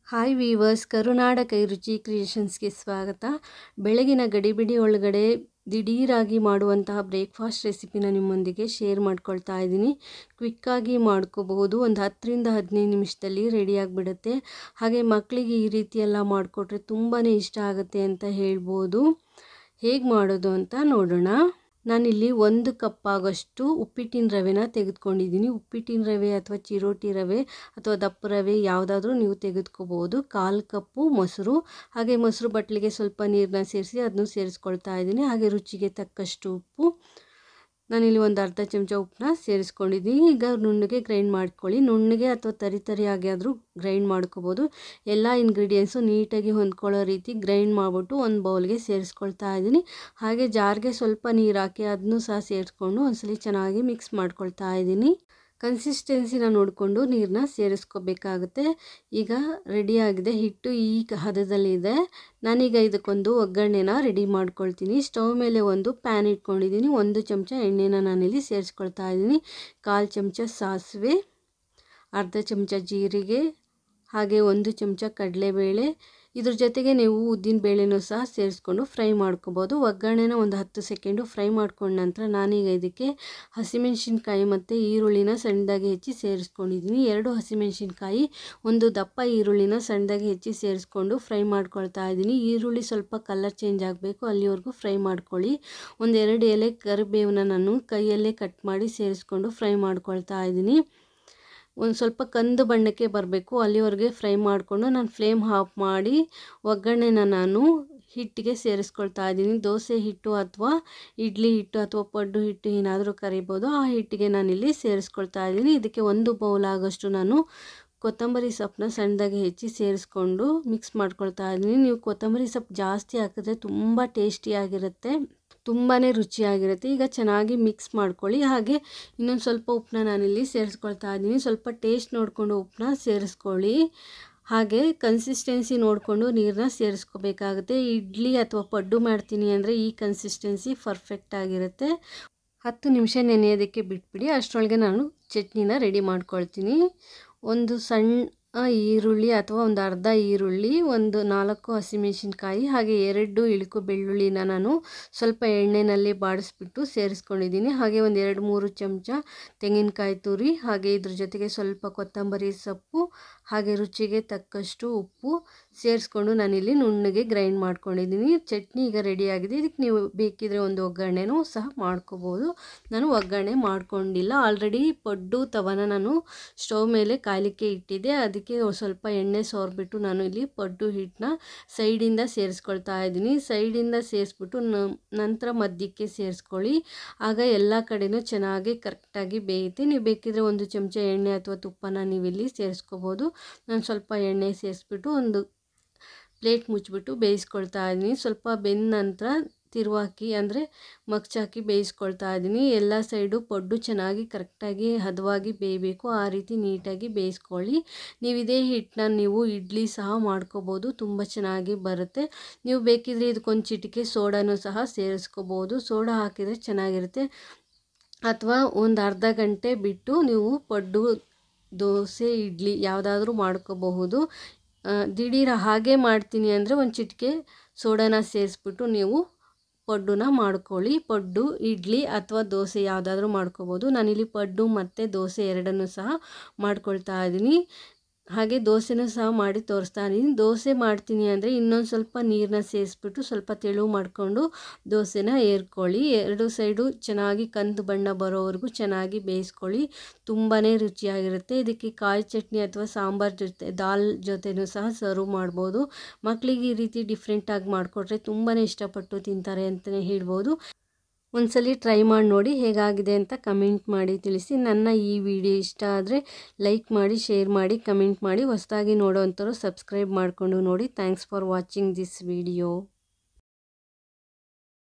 hi viewers ಕರುನಾಡ ಕೈರುಚಿ ಕ್ರಿಯೇಷನ್ಸ್ಗೆ ಸ್ವಾಗತ ಬೆಳಗಿನ ಗಡಿಬಿಡಿ ಒಳಗಡೆ ದಿಢೀರಾಗಿ ಮಾಡುವಂತಹ ಬ್ರೇಕ್ಫಾಸ್ಟ್ ರೆಸಿಪಿನ ನಿಮ್ಮೊಂದಿಗೆ ಶೇರ್ ಮಾಡ್ಕೊಳ್ತಾ ಇದ್ದೀನಿ ಕ್ವಿಕ್ಕಾಗಿ ಮಾಡ್ಕೋಬಹುದು ಒಂದು ಹತ್ತರಿಂದ ಹದಿನೈದು ನಿಮಿಷದಲ್ಲಿ ರೆಡಿಯಾಗಿಬಿಡುತ್ತೆ ಹಾಗೆ ಮಕ್ಕಳಿಗೆ ಈ ರೀತಿ ಎಲ್ಲ ಮಾಡಿಕೊಟ್ರೆ ತುಂಬಾ ಇಷ್ಟ ಆಗುತ್ತೆ ಅಂತ ಹೇಳ್ಬೋದು ಹೇಗೆ ಮಾಡೋದು ಅಂತ ನೋಡೋಣ ನಾನಿಲ್ಲಿ ಒಂದು ಕಪ್ ಆಗೋಷ್ಟು ಉಪ್ಪಿಟ್ಟಿನ ರವೆನ ತೆಗೆದುಕೊಂಡಿದ್ದೀನಿ ಉಪ್ಪಿಟ್ಟಿನ ರವೆ ಅಥವಾ ಚಿರೋಟಿ ರವೆ ಅಥವಾ ದಪ್ಪ ರವೆ ಯಾವುದಾದ್ರೂ ನೀವು ತೆಗೆದುಕೋಬೋದು ಕಾಲು ಕಪ್ಪು ಮೊಸರು ಹಾಗೆ ಮೊಸರು ಬಟ್ಲಿಗೆ ಸ್ವಲ್ಪ ನೀರನ್ನ ಸೇರಿಸಿ ಅದನ್ನು ಸೇರಿಸ್ಕೊಳ್ತಾ ಇದ್ದೀನಿ ಹಾಗೆ ರುಚಿಗೆ ತಕ್ಕಷ್ಟು ಉಪ್ಪು ನಾನಿಲ್ಲಿ ಒಂದು ಅರ್ಧ ಚಮಚ ಉಪ್ಪನ್ನ ಸೇರಿಸ್ಕೊಂಡಿದ್ದೀನಿ ಈಗ ನುಣ್ಣಗೆ ಗ್ರೈಂಡ್ ಮಾಡ್ಕೊಳ್ಳಿ ನುಣ್ಣಗೆ ಅಥವಾ ತರಿ ತರಿಯಾಗಿ ಆದರೂ ಗ್ರೈಂಡ್ ಮಾಡ್ಕೋಬೋದು ಎಲ್ಲ ಇಂಗ್ರೀಡಿಯೆಂಟ್ಸು ನೀಟಾಗಿ ಹೊಂದ್ಕೊಳ್ಳೋ ರೀತಿ ಗ್ರೈಂಡ್ ಮಾಡಿಬಿಟ್ಟು ಒಂದು ಬೌಲ್ಗೆ ಸೇರಿಸ್ಕೊಳ್ತಾ ಇದ್ದೀನಿ ಹಾಗೆ ಜಾರ್ಗೆ ಸ್ವಲ್ಪ ನೀರು ಹಾಕಿ ಅದನ್ನು ಸಹ ಸೇರಿಸ್ಕೊಂಡು ಒಂದ್ಸಲಿ ಚೆನ್ನಾಗಿ ಮಿಕ್ಸ್ ಮಾಡ್ಕೊಳ್ತಾ ಇದ್ದೀನಿ ಕನ್ಸಿಸ್ಟೆನ್ಸಿನ ನೋಡಿಕೊಂಡು ನೀರನ್ನ ಸೇರಿಸ್ಕೋಬೇಕಾಗುತ್ತೆ ಈಗ ರೆಡಿಯಾಗಿದೆ ಹಿಟ್ಟು ಈ ಹದದಲ್ಲಿದೆ ನಾನೀಗ ಇದಕ್ಕೊಂದು ಒಗ್ಗರಣೆನ ರೆಡಿ ಮಾಡ್ಕೊಳ್ತೀನಿ ಸ್ಟವ್ ಮೇಲೆ ಒಂದು ಪ್ಯಾನ್ ಇಟ್ಕೊಂಡಿದ್ದೀನಿ ಒಂದು ಚಮಚ ಎಣ್ಣೆನ ನಾನಿಲ್ಲಿ ಸೇರಿಸ್ಕೊಳ್ತಾ ಇದ್ದೀನಿ ಕಾಲು ಚಮಚ ಸಾಸಿವೆ ಅರ್ಧ ಚಮಚ ಜೀರಿಗೆ ಹಾಗೆ ಒಂದು ಚಮಚ ಕಡಲೆಬೇಳೆ ಇದ್ರ ಜೊತೆಗೆ ನೀವು ಉದ್ದಿನ ಬೇಳೆನೂ ಸಹ ಸೇರಿಸ್ಕೊಂಡು ಫ್ರೈ ಮಾಡ್ಕೋಬೋದು ಒಗ್ಗರಣೆನ ಒಂದು ಹತ್ತು ಸೆಕೆಂಡು ಫ್ರೈ ಮಾಡ್ಕೊಂಡ ನಂತರ ನಾನೀಗ ಇದಕ್ಕೆ ಹಸಿಮೆಣ್ಸಿನ್ಕಾಯಿ ಮತ್ತು ಈರುಳ್ಳಿನ ಸಣ್ಣದಾಗಿ ಹೆಚ್ಚಿ ಸೇರಿಸ್ಕೊಂಡಿದ್ದೀನಿ ಎರಡು ಹಸಿಮೆಣ್ಸಿನ್ಕಾಯಿ ಒಂದು ದಪ್ಪ ಈರುಳ್ಳಿನ ಸಣ್ಣದಾಗಿ ಹೆಚ್ಚಿ ಸೇರಿಸ್ಕೊಂಡು ಫ್ರೈ ಮಾಡ್ಕೊಳ್ತಾ ಇದ್ದೀನಿ ಈರುಳ್ಳಿ ಸ್ವಲ್ಪ ಕಲರ್ ಚೇಂಜ್ ಆಗಬೇಕು ಅಲ್ಲಿವರೆಗೂ ಫ್ರೈ ಮಾಡ್ಕೊಳ್ಳಿ ಒಂದೆರಡು ಎಲೆ ಕರಿಬೇವನ್ನ ನಾನು ಕೈಯಲ್ಲೇ ಕಟ್ ಮಾಡಿ ಸೇರಿಸ್ಕೊಂಡು ಫ್ರೈ ಮಾಡ್ಕೊಳ್ತಾ ಇದ್ದೀನಿ ಒಂದು ಸ್ವಲ್ಪ ಕಂದು ಬಣ್ಣಕ್ಕೆ ಬರಬೇಕು ಅಲ್ಲಿವರೆಗೆ ಫ್ರೈ ಮಾಡಿಕೊಂಡು ನಾನು ಫ್ಲೇಮ್ ಆಫ್ ಮಾಡಿ ಒಗ್ಗರಣೆನ ನಾನು ಹಿಟ್ಟಿಗೆ ಸೇರಿಸ್ಕೊಳ್ತಾ ಇದ್ದೀನಿ ದೋಸೆ ಹಿಟ್ಟು ಅಥವಾ ಇಡ್ಲಿ ಹಿಟ್ಟು ಅಥವಾ ಪಡ್ಡು ಹಿಟ್ಟು ಏನಾದರೂ ಕರಿಬೋದು ಆ ಹಿಟ್ಟಿಗೆ ನಾನಿಲ್ಲಿ ಸೇರಿಸ್ಕೊಳ್ತಾ ಇದ್ದೀನಿ ಇದಕ್ಕೆ ಒಂದು ಬೌಲ್ ಆಗೋಷ್ಟು ನಾನು ಕೊತ್ತಂಬರಿ ಸೊಪ್ಪನ್ನ ಸಣ್ಣದಾಗಿ ಹೆಚ್ಚಿ ಸೇರಿಸ್ಕೊಂಡು ಮಿಕ್ಸ್ ಮಾಡ್ಕೊಳ್ತಾ ಇದ್ದೀನಿ ನೀವು ಕೊತ್ತಂಬರಿ ಸೊಪ್ಪು ಜಾಸ್ತಿ ಹಾಕಿದ್ರೆ ತುಂಬ ಟೇಸ್ಟಿಯಾಗಿರುತ್ತೆ ತುಂಬಾ ರುಚಿಯಾಗಿರುತ್ತೆ ಈಗ ಚೆನ್ನಾಗಿ ಮಿಕ್ಸ್ ಮಾಡ್ಕೊಳ್ಳಿ ಹಾಗೆ ಇನ್ನೊಂದು ಸ್ವಲ್ಪ ಉಪ್ಪನ್ನ ನಾನಿಲ್ಲಿ ಸೇರಿಸ್ಕೊಳ್ತಾ ಇದ್ದೀನಿ ಸ್ವಲ್ಪ ಟೇಸ್ಟ್ ನೋಡಿಕೊಂಡು ಉಪ್ಪನ್ನ ಸೇರಿಸ್ಕೊಳ್ಳಿ ಹಾಗೆ ಕನ್ಸಿಸ್ಟೆನ್ಸಿ ನೋಡಿಕೊಂಡು ನೀರನ್ನ ಸೇರಿಸ್ಕೋಬೇಕಾಗುತ್ತೆ ಇಡ್ಲಿ ಅಥವಾ ಪಡ್ಡು ಮಾಡ್ತೀನಿ ಅಂದರೆ ಈ ಕನ್ಸಿಸ್ಟೆನ್ಸಿ ಪರ್ಫೆಕ್ಟ್ ಆಗಿರುತ್ತೆ ಹತ್ತು ನಿಮಿಷ ನೆನೆಯೋದಕ್ಕೆ ಬಿಟ್ಬಿಡಿ ಅಷ್ಟರೊಳಗೆ ನಾನು ಚಟ್ನಿನ ರೆಡಿ ಮಾಡ್ಕೊಳ್ತೀನಿ ಒಂದು ಸಣ್ಣ ಈರುಳ್ಳಿ ಅಥವಾ ಒಂದು ಅರ್ಧ ಈರುಳ್ಳಿ ಒಂದು ನಾಲ್ಕು ಹಸಿಮೆಣಸಿನ್ಕಾಯಿ ಹಾಗೆ ಎರಡು ಇಳುಕು ಬೆಳ್ಳುಳ್ಳಿನ ನಾನು ಸ್ವಲ್ಪ ಎಣ್ಣೆಯಲ್ಲಿ ಬಾಡಿಸ್ಬಿಟ್ಟು ಸೇರಿಸ್ಕೊಂಡಿದ್ದೀನಿ ಹಾಗೆ ಒಂದು ಎರಡು ಮೂರು ಚಮಚ ತೆಂಗಿನಕಾಯಿ ತುರಿ ಹಾಗೆ ಇದ್ರ ಜೊತೆಗೆ ಸ್ವಲ್ಪ ಕೊತ್ತಂಬರಿ ಸೊಪ್ಪು ಹಾಗೆ ರುಚಿಗೆ ತಕ್ಕಷ್ಟು ಉಪ್ಪು ಸೇರಿಸ್ಕೊಂಡು ನಾನಿಲ್ಲಿ ನುಣ್ಣಗೆ ಗ್ರೈಂಡ್ ಮಾಡ್ಕೊಂಡಿದ್ದೀನಿ ಚಟ್ನಿ ಈಗ ರೆಡಿಯಾಗಿದೆ ಇದಕ್ಕೆ ನೀವು ಬೇಕಿದ್ರೆ ಒಂದು ಒಗ್ಗರಣೆನೂ ಸಹ ಮಾಡ್ಕೋಬೋದು ನಾನು ಒಗ್ಗರಣೆ ಮಾಡ್ಕೊಂಡಿಲ್ಲ ಆಲ್ರೆಡಿ ಪಡ್ಡು ತವನ ನಾನು ಸ್ಟವ್ ಮೇಲೆ ಕಾಯಲಿಕ್ಕೆ ಇಟ್ಟಿದ್ದೆ ಅದಕ್ಕೆ ಸ್ವಲ್ಪ ಎಣ್ಣೆ ಸೋರ್ಬಿಟ್ಟು ನಾನು ಇಲ್ಲಿ ಪಡ್ಡು ಹಿಟ್ಟನ್ನ ಸೈಡಿಂದ ಸೇರಿಸ್ಕೊಳ್ತಾ ಇದ್ದೀನಿ ಸೈಡಿಂದ ಸೇರಿಸ್ಬಿಟ್ಟು ನಂತರ ಮಧ್ಯಕ್ಕೆ ಸೇರಿಸ್ಕೊಳ್ಳಿ ಆಗ ಎಲ್ಲ ಕಡೆನೂ ಚೆನ್ನಾಗಿ ಕರೆಕ್ಟಾಗಿ ಬೇಯುತ್ತೆ ನೀವು ಬೇಕಿದ್ರೆ ಒಂದು ಚಮಚ ಎಣ್ಣೆ ಅಥವಾ ತುಪ್ಪನ ನೀವಿಲ್ಲಿ ಸೇರಿಸ್ಕೋಬೋದು ನಾನು ಸ್ವಲ್ಪ ಎಣ್ಣೆ ಸೇರಿಸ್ಬಿಟ್ಟು ಒಂದು ಪ್ಲೇಟ್ ಮುಚ್ಚಿಬಿಟ್ಟು ಬೇಯಿಸ್ಕೊಳ್ತಾ ಇದ್ದೀನಿ ಸ್ವಲ್ಪ ಬೆಂದ ನಂತರ ತಿರುವಾಕಿ ಅಂದರೆ ಮಗ್ಚಾಕಿ ಬೇಯಿಸ್ಕೊಳ್ತಾ ಇದ್ದೀನಿ ಎಲ್ಲ ಸೈಡು ಪಡ್ಡು ಚೆನ್ನಾಗಿ ಕರೆಕ್ಟಾಗಿ ಹದವಾಗಿ ಬೇಯಬೇಕು ಆ ರೀತಿ ನೀಟಾಗಿ ಬೇಯಿಸ್ಕೊಳ್ಳಿ ನೀವು ಇದೇ ಹಿಟ್ಟನ್ನ ನೀವು ಇಡ್ಲಿ ಸಹ ಮಾಡ್ಕೋಬೋದು ತುಂಬ ಚೆನ್ನಾಗಿ ಬರುತ್ತೆ ನೀವು ಬೇಕಿದ್ರೆ ಇದಕ್ಕೊಂದು ಚಿಟಿಕೆ ಸೋಡಾನು ಸಹ ಸೇರಿಸ್ಕೋಬೋದು ಸೋಡಾ ಹಾಕಿದರೆ ಚೆನ್ನಾಗಿರುತ್ತೆ ಅಥವಾ ಒಂದು ಅರ್ಧ ಗಂಟೆ ಬಿಟ್ಟು ನೀವು ಪಡ್ಡು ದೋಸೆ ಇಡ್ಲಿ ಯಾವುದಾದ್ರೂ ಮಾಡ್ಕೋಬಹುದು ದಿಢೀರ ಹಾಗೆ ಮಾಡ್ತೀನಿ ಅಂದರೆ ಒಂದು ಚಿಟಿಕೆ ಸೋಡಾನ ಸೇರಿಸ್ಬಿಟ್ಟು ನೀವು ಪಡ್ಡುನ ಮಾಡ್ಕೊಳ್ಳಿ ಪಡ್ಡು ಇಡ್ಲಿ ಅಥವಾ ದೋಸೆ ಯಾವುದಾದ್ರೂ ಮಾಡ್ಕೋಬೋದು ನಾನಿಲ್ಲಿ ಪಡ್ಡು ಮತ್ತು ದೋಸೆ ಎರಡನ್ನೂ ಸಹ ಮಾಡ್ಕೊಳ್ತಾ ಇದ್ದೀನಿ ಹಾಗೆ ದೋಸೆನೂ ಸಹ ಮಾಡಿ ತೋರಿಸ್ತಾ ಇದ್ದೀನಿ ದೋಸೆ ಮಾಡ್ತೀನಿ ಅಂದರೆ ಇನ್ನೊಂದು ಸ್ವಲ್ಪ ನೀರನ್ನ ಸೇರಿಸ್ಬಿಟ್ಟು ಸ್ವಲ್ಪ ತೆಳು ಮಾಡಿಕೊಂಡು ದೋಸೆನ ಏರ್ಕೊಳ್ಳಿ ಎರಡು ಸೈಡು ಚೆನ್ನಾಗಿ ಕಂದು ಬಣ್ಣ ಬರೋವರೆಗೂ ಚೆನ್ನಾಗಿ ಬೇಯಿಸ್ಕೊಳ್ಳಿ ತುಂಬಾ ರುಚಿಯಾಗಿರುತ್ತೆ ಇದಕ್ಕೆ ಕಾಯಿ ಚಟ್ನಿ ಅಥವಾ ಸಾಂಬಾರು ಜೊತೆ ದಾಲ್ ಜೊತೆನೂ ಸಹ ಸರ್ವ್ ಮಾಡ್ಬೋದು ಮಕ್ಕಳಿಗೆ ಈ ರೀತಿ ಡಿಫ್ರೆಂಟಾಗಿ ಮಾಡಿಕೊಟ್ರೆ ತುಂಬಾ ಇಷ್ಟಪಟ್ಟು ತಿಂತಾರೆ ಅಂತಲೇ ಹೇಳ್ಬೋದು ಒಂದ್ಸಲಿ ಟ್ರೈ ಮಾಡಿ ನೋಡಿ ಹೇಗಾಗಿದೆ ಅಂತ ಕಮೆಂಟ್ ಮಾಡಿ ತಿಳಿಸಿ ನನ್ನ ಈ ವಿಡಿಯೋ ಇಷ್ಟ ಆದರೆ ಲೈಕ್ ಮಾಡಿ ಶೇರ್ ಮಾಡಿ ಕಮೆಂಟ್ ಮಾಡಿ ಹೊಸದಾಗಿ ನೋಡೋವಂಥವ್ರು ಸಬ್ಸ್ಕ್ರೈಬ್ ಮಾಡಿಕೊಂಡು ನೋಡಿ thanks for watching this video